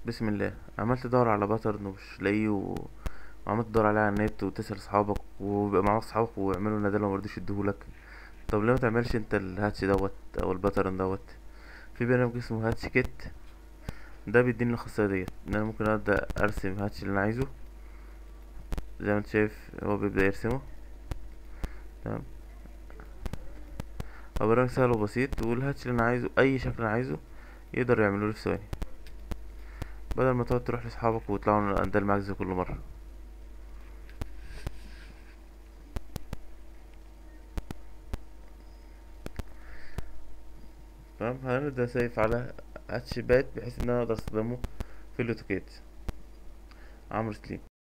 بسم الله عملت تدور على باترن ومش لاقيه و... وعملت تدور عليه على النت وتسأل صحابك وبيبقى معاك صحابك ويعملوا ندالة ومرضيش يديهولك طب ليه متعملش انت الهاتش دوت او الباترن دوت في برنامج اسمه هاتش كيت ده بيديني الخاصية ديت ان انا ممكن ابدأ ارسم هاتش اللي انا عايزه زي ما انت شايف هو بيبدأ يرسمه تمام هو برنامج سهل وبسيط والهاتش اللي انا عايزه اي شكل انا عايزه يقدر يعملولي في ثواني بدل ما تقعد تروح لاصحابك ويطلعوا اندال معاك زي كل مرة تمام هنبدأ سيف على هاتش بات بحيث ان انا اقدر استخدمه في الاوتوكاد عمرو سليم